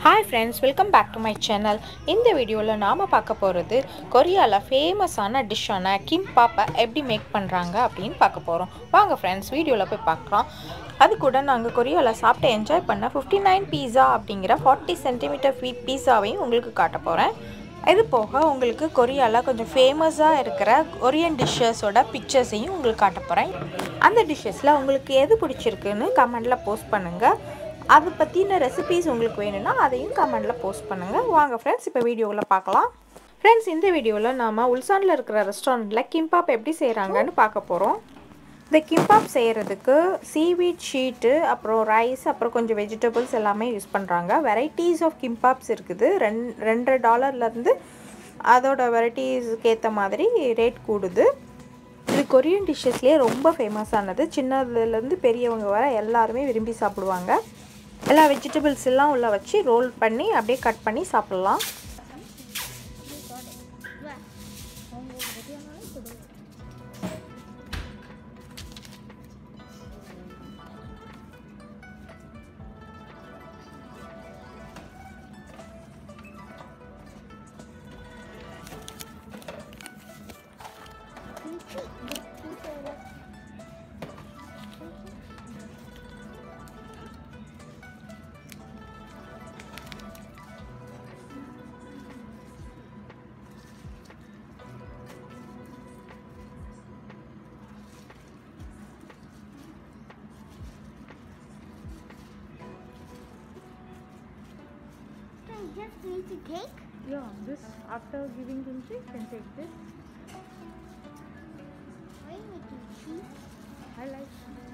Hi friends welcome back to my channel இந்த வீடியோவில் நாம் பார்க்க போகிறது கொரியாவில் ஃபேமஸான டிஷ்ஷான கிம்பாப்பை எப்படி மேக் பண்ணுறாங்க அப்படின்னு பார்க்க போகிறோம் வாங்க ஃப்ரெண்ட்ஸ் வீடியோவில் போய் பார்க்கலாம் அது கூட நாங்கள் கொரியாவில் சாப்பிட்டு என்ஜாய் பண்ண ஃபிஃப்டி நைன் பீஸா அப்படிங்கிற ஃபார்ட்டி சென்டிமீட்டர் ஃபீ பீஸாவையும் உங்களுக்கு காட்ட போகிறேன் இது போக உங்களுக்கு கொரியாவில் கொஞ்சம் ஃபேமஸாக இருக்கிற கொரியன் டிஷ்ஷஸோட பிக்சர்ஸையும் உங்களுக்கு காட்ட போகிறேன் அந்த டிஷ்ஷஸில் உங்களுக்கு எது பிடிச்சிருக்குன்னு கமெண்டில் போஸ்ட் பண்ணுங்கள் அதை பற்றின ரெசிபீஸ் உங்களுக்கு வேணும்னா அதையும் கமெண்டில் போஸ்ட் பண்ணுங்கள் வாங்க ஃப்ரெண்ட்ஸ் இப்போ வீடியோவில் பார்க்கலாம் ஃப்ரெண்ட்ஸ் இந்த வீடியோவில் நாம் உல்சானில் இருக்கிற ரெஸ்டாரண்ட்டில் கிம்பாப் எப்படி செய்கிறாங்கன்னு பார்க்க போகிறோம் இந்த கிம்பாப் செய்கிறதுக்கு சீவீட் ஷீட்டு அப்புறம் ரைஸ் அப்புறம் கொஞ்சம் வெஜிடபிள்ஸ் எல்லாமே யூஸ் பண்ணுறாங்க வெரைட்டிஸ் ஆஃப் கிம்பாப்ஸ் இருக்குது ரெண் ரெண்டரை டாலர்லேருந்து அதோட வெரைட்டிஸ்க்கு ஏற்ற மாதிரி ரேட் கூடுது இது கொரியன் டிஷ்ஷஸ்லேயே ரொம்ப ஃபேமஸானது சின்னதுலேருந்து பெரியவங்க வர எல்லாருமே விரும்பி சாப்பிடுவாங்க எல்லா வெஜிடபிள்ஸ் எல்லாம் உள்ள வச்சு ரோல் பண்ணி அப்படியே கட் பண்ணி சாப்பிட்லாம் I just need to take. Yeah, this after giving kimchi, you can take this. Why would you choose? I like.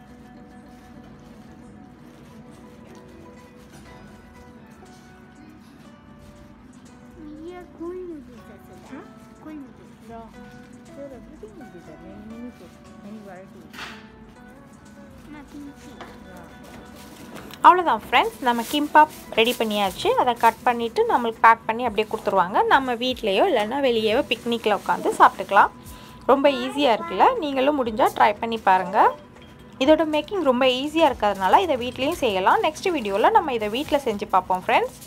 Here, corn noodles also there. Huh? Corn noodles. Yeah, there everything will be there. Many many food, many varieties. Not kimchi. Yeah. அவ்வளோதான் friends நம்ம kimbap ready பண்ணியாச்சு அதை cut பண்ணிவிட்டு நம்மளுக்கு back பண்ணி அப்படியே கொடுத்துருவாங்க நம்ம வீட்லேயோ இல்லைன்னா வெளியேவோ பிக்னிக்கில் உட்காந்து சாப்பிட்டுக்கலாம் ரொம்ப ஈஸியாக இருக்குல்ல நீங்களும் முடிஞ்சால் ட்ரை பண்ணி பாருங்கள் இதோட மேக்கிங் ரொம்ப ஈஸியாக இருக்கிறதுனால இதை வீட்லேயும் செய்யலாம் நெக்ஸ்ட் வீடியோவில் நம்ம இதை வீட்டில் செஞ்சு பார்ப்போம் ஃப்ரெண்ட்ஸ்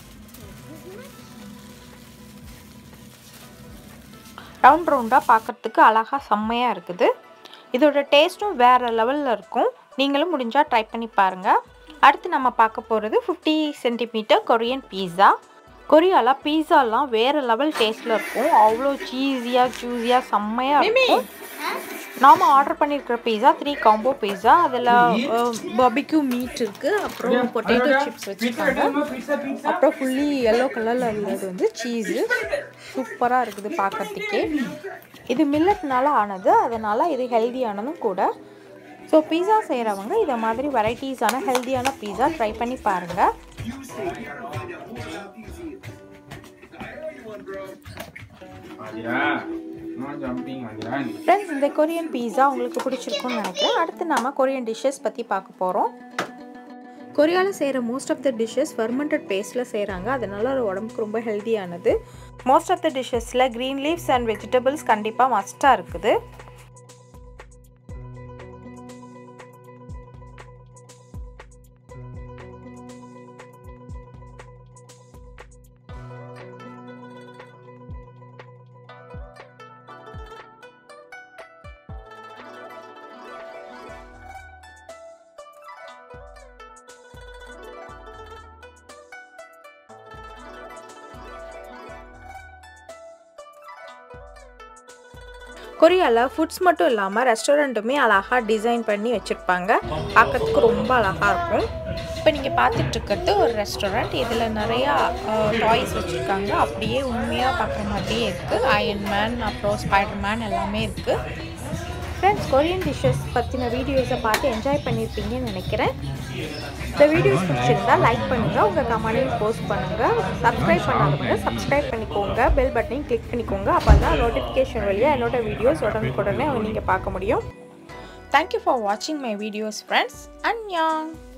ரவுண்ட் ரவுண்டாக பார்க்குறதுக்கு அழகாக செம்மையாக இருக்குது இதோட டேஸ்ட்டும் வேறு லெவலில் இருக்கும் நீங்களும் முடிஞ்சால் ட்ரை பண்ணி பாருங்கள் அடுத்து நம்ம பார்க்க போகிறது ஃபிஃப்டி சென்டிமீட்டர் கொரியன் பீஸா கொரியாவில் பீஸாலாம் வேறு லெவல் டேஸ்ட்டில் இருக்கும் அவ்வளோ சீஸியாக ஜூஸியாக செம்மையாக இருக்கும் நாம் ஆர்டர் பண்ணியிருக்கிற பீஸா த்ரீ காம்போ பீஸா அதில் பபிக்யூ மீட் இருக்குது அப்புறம் பொட்டேட்டோ சிப்ஸ் வச்சுருக்காங்க அப்புறம் ஃபுல்லி எல்லோ கலரில் உள்ளது வந்து சீஸு சூப்பராக இருக்குது பார்க்கறதுக்கே இது மில்லட்னால ஆனது அதனால் இது ஹெல்தியானதும் கூட ஸோ பீஸா செய்கிறவங்க இதை மாதிரி வெரைட்டிஸான ஹெல்தியான பீஸா ட்ரை பண்ணி பாருங்கள் Ajira, no jumping, Ajira. Friends இந்த கொரியன் பீஸா உங்களுக்கு பிடிச்சிருக்கும்னு நினைக்கிறேன் அடுத்து நாம கொரியன் டிஷ்ஷஸ் பற்றி பார்க்க போகிறோம் கொரியாவில் செய்கிற most of the dishes fermented பேஸ்டில் செய்கிறாங்க அதனால அது உடம்புக்கு ரொம்ப ஹெல்தியானது மோஸ்ட் ஆஃப் த டிஷ்ஷஸில் க்ரீன் லீவ்ஸ் அண்ட் வெஜிடபிள்ஸ் கண்டிப்பாக மஸ்ட்டாக இருக்குது கொரியாவில் ஃபுட்ஸ் மட்டும் இல்லாமல் ரெஸ்டாரண்ட்டுமே அழகாக டிசைன் பண்ணி வச்சுருப்பாங்க பார்க்கறதுக்கு ரொம்ப அழகாக இருக்கும் இப்போ நீங்கள் பார்த்துட்டு இருக்கிறது ஒரு ரெஸ்டாரண்ட் இதில் நிறையா டாய்ஸ் வச்சுருக்காங்க அப்படியே உண்மையாக பார்க்குற மாதிரியே இருக்குது அயன் மேன் அப்புறம் ஸ்பைடர் மேன் எல்லாமே இருக்குது ஃப்ரெண்ட்ஸ் கொரியன் டிஷ்ஷஸ் பற்றின வீடியோஸை பார்த்து என்ஜாய் பண்ணியிருப்பீங்கன்னு நினைக்கிறேன் இந்த வீடியோஸ் பிடிச்சிருந்தா லைக் பண்ணுங்கள் உங்கள் கமெண்டையும் போஸ்ட் பண்ணுங்கள் சப்ஸ்கிரைப் பண்ணாதவங்க சப்ஸ்கிரைப் பண்ணிக்கோங்க பெல் பட்டனையும் கிளிக் பண்ணிக்கோங்க அப்போ தான் நோட்டிஃபிகேஷன் வழியாக என்னோட வீடியோஸ் உடனுக்குடனே நீங்கள் பார்க்க முடியும் தேங்க்யூ ஃபார் வாட்சிங் my videos friends and Yang